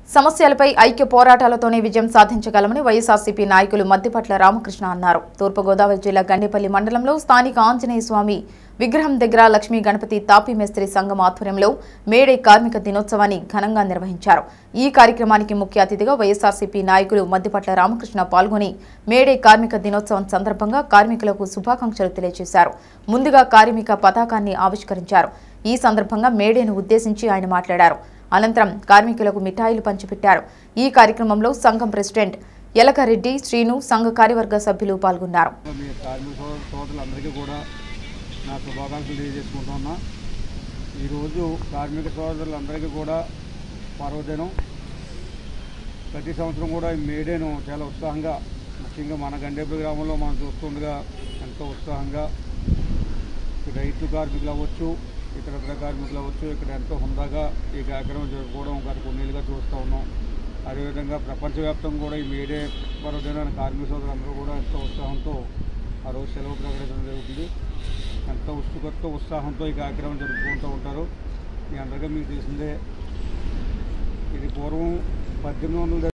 సమస్యలపై ఐక్య పోరాటాలతోనే విజయం సాధించగలమని వైఎస్ఆర్సీపీ నాయకులు మద్దిపట్ల రామకృష్ణ అన్నారు తూర్పుగోదావరి జిల్లా గండిపల్లి మండలంలో స్థానిక ఆంజనేయ స్వామి విగ్రహం దగ్గర లక్ష్మీ గణపతి తాపీ మేస్త్రి సంఘం ఆధ్వర్యంలో మేడే కార్మిక దినోత్సవాన్ని ఘనంగా నిర్వహించారు ఈ కార్యక్రమానికి ముఖ్య అతిథిగా వైఎస్ఆర్సీపీ నాయకులు మద్దిపట్ల రామకృష్ణ పాల్గొని మేడే కార్మిక దినోత్సవం సందర్భంగా కార్మికులకు శుభాకాంక్షలు తెలియజేశారు ముందుగా కార్మిక పతాకాన్ని ఆవిష్కరించారు ఈ సందర్భంగా మేడేను ఉద్దేశించి ఆయన మాట్లాడారు అనంతరం కార్మికులకు మిఠాయిలు పంచిపెట్టారు ఈ కార్యక్రమంలో సంఘం ప్రెసిడెంట్ ఎలకరెడ్డి శ్రీను సంఘ కార్యవర్గ సభ్యులు పాల్గొన్నారు మీ కార్మిక సోద- సోదరులందరికీ కూడా నా శుభాకాంక్షలు తెలియజేసుకుంటున్నా ఈరోజు కార్మిక సోదరులందరికీ కూడా పర్వదినం ప్రతి సంవత్సరం కూడా ఈ మేడేను చాలా ఉత్సాహంగా ముఖ్యంగా మన గండేపల్లి గ్రామంలో మనం చూస్తుండగా ఎంతో ఉత్సాహంగా రైతు కార్మికులు అవ్వచ్చు ఇతర ఇతర కార్మికులు అవ్వచ్చు ఇక్కడ ఎంతో హుందాగా ఈ కార్యక్రమం జరుపుకోవడం గత కొన్నేళ్ళుగా చూస్తూ ఉన్నాం అదేవిధంగా ప్రపంచవ్యాప్తంగా కూడా ఈ మేడే పర్వదినాన్ని కార్మిక సోదరులందరూ కూడా ఎంతో ఉత్సాహంతో ఆ రోజు సెలవు ప్రకటించడం జరుగుతుంది ఎంతో ఉత్సుకతతో ఉత్సాహంతో ఈ కార్యక్రమం జరుపుకుంటూ ఉంటారు మీ అందరికీ మీకు తెలిసిందే ఇది పూర్వం పద్దెనిమిది వందల